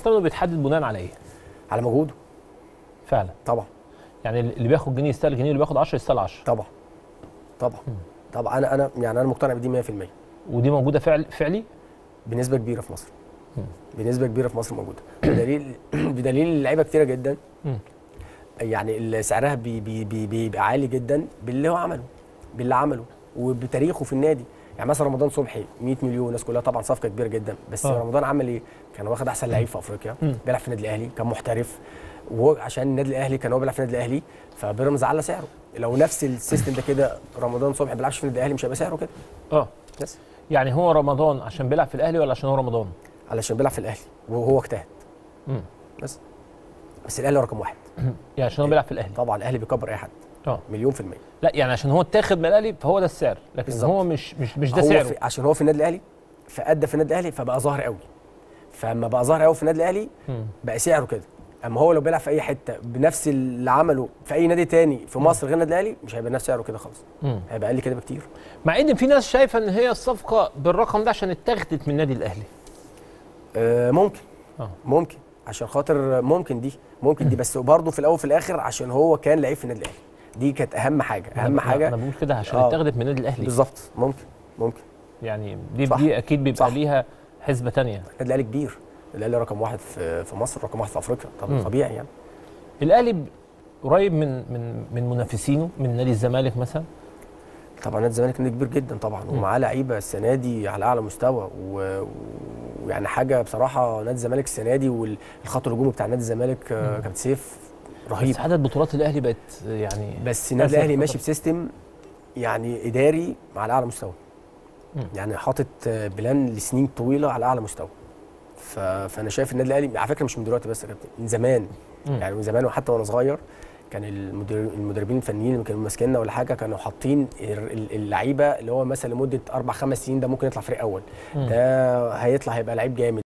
ثمنه بيتحدد بناء على ايه؟ على مجهوده فعلا طبعا يعني اللي بياخد جنيه يستاهل جنيه واللي بياخد 10 يستاهل 10 طبعا طبعا طبعا انا انا يعني انا مقتنع بدي 100% ودي موجوده فعل فعلي بنسبه كبيره في مصر بنسبه كبيره في مصر موجوده بدليل بدليل لعيبه كتيره جدا مم. يعني اللي سعرها بي بي بي بيبقى عالي جدا باللي هو عمله باللي عمله وبتاريخه في النادي يعني مثلا رمضان صبحي 100 مليون الناس كلها طبعا صفقه كبيره جدا بس آه. رمضان عمل ايه؟ كان واخد احسن لعيب في افريقيا مم. بيلعب في النادي الاهلي كان محترف وهو عشان النادي الاهلي كان هو بيلعب في النادي الاهلي فبيراميدز على سعره لو نفس السيستم ده كده رمضان صبحي ما بيلعبش في النادي الاهلي مش هيبقى سعره كده اه بس يعني هو رمضان عشان بيلعب في الاهلي ولا عشان هو رمضان؟ علشان بيلعب في الاهلي وهو اجتهد مم. بس بس الاهلي رقم واحد يعني عشان هو بيلعب في الاهلي طبعا الاهلي بيكبر اي حد اه مليون في المية لا يعني عشان هو اتاخد من الاهلي فهو ده السعر لكن بالظبط. هو مش مش مش ده هو سعره في عشان هو في النادي الاهلي فادى في النادي الاهلي فبقى ظاهر قوي فاما بقى ظاهر قوي في النادي الاهلي مم. بقى سعره كده اما هو لو بيلعب في اي حته بنفس اللي عمله في اي نادي تاني في مصر غير النادي الاهلي مش هيبقى نفس سعره كده خالص مم. هيبقى اقل كده بكتير مع ان في ناس شايفه ان هي الصفقه بالرقم ده عشان اتاخدت من النادي الاهلي آه ممكن اه ممكن عشان خاطر ممكن دي ممكن دي بس برضه في الاول وفي الاخر عشان هو كان لعيب في النادي الاهلي دي كانت اهم حاجه اهم أنا- انا حاجه بقول كده عشان آه. اتاخدت من النادي الاهلي بالظبط ممكن ممكن يعني دي صح. دي اكيد بيبقى صح. ليها حسبه تانية النادي الاهلي كبير الاهلي رقم واحد في في مصر رقم واحد في افريقيا مم. طب طبيعي يعني الاهلي ب- قريب من من من منافسينه من نادي الزمالك مثلا طبعا نادي الزمالك نادي كبير جدا طبعا ومعاه لعيبه السنه دي على اعلى مستوى و- ويعني حاجه بصراحه نادي الزمالك السنه دي والخط الهجومي بتاع نادي الزمالك آه، كابتن سيف رهيب بس عدد بطولات الاهلي بقت يعني بس النادي أسف الاهلي فقط. ماشي بسيستم يعني اداري على اعلى مستوى مم. يعني حاطط آه، بلان لسنين طويله على اعلى مستوى ف- فانا شايف النادي الاهلي على فكره مش من دلوقتي بس يا كابتن من زمان مم. يعني من زمان وحتى وانا صغير كان المدير- المدربين الفنيين اللي كانوا ماسكيننا ولا حاجه كانوا حاطين ال- ال- اللعيبه اللي هو مثلا لمده اربع خمس سنين ده ممكن يطلع فريق اول مم. ده هيطلع هيبقى لعيب جامد